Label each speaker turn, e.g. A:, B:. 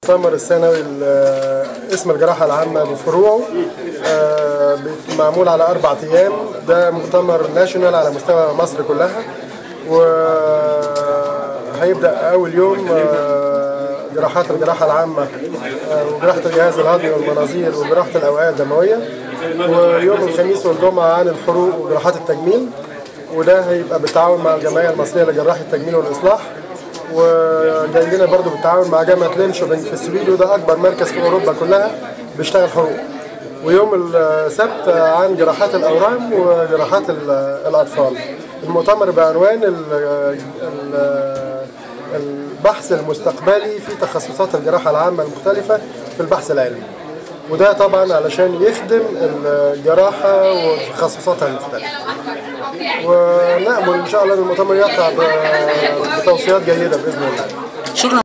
A: المؤتمر السنوي ل- اسم الجراحة العامة بفروعه آه، معمول على أربع أيام ده مؤتمر ناشونال على مستوى مصر كلها وهيبدأ أول يوم آه، جراحات الجراحة العامة آه، وجراحة الجهاز الهضمي والمناظير وجراحة الأوعية الدموية ويوم الخميس والجمعة عن الحروق وجراحات التجميل وده هيبقى بالتعاون مع الجمعية المصرية لجراحة التجميل والإصلاح وجاي لنا برضه بالتعاون مع جامعه لينشوبينج في السويد وده اكبر مركز في اوروبا كلها بيشتغل حروق ويوم السبت عن جراحات الاورام وجراحات ال- الاطفال المؤتمر بعنوان ال- ال- البحث المستقبلي في تخصصات الجراحه العامه المختلفه في البحث العلمي وده طبعا علشان يخدم الجراحه وتخصصاتها المختلفه ونأمل ان شاء الله ان المؤتمر يقع ب- بتوصيات جيده باذن الله
B: شكرا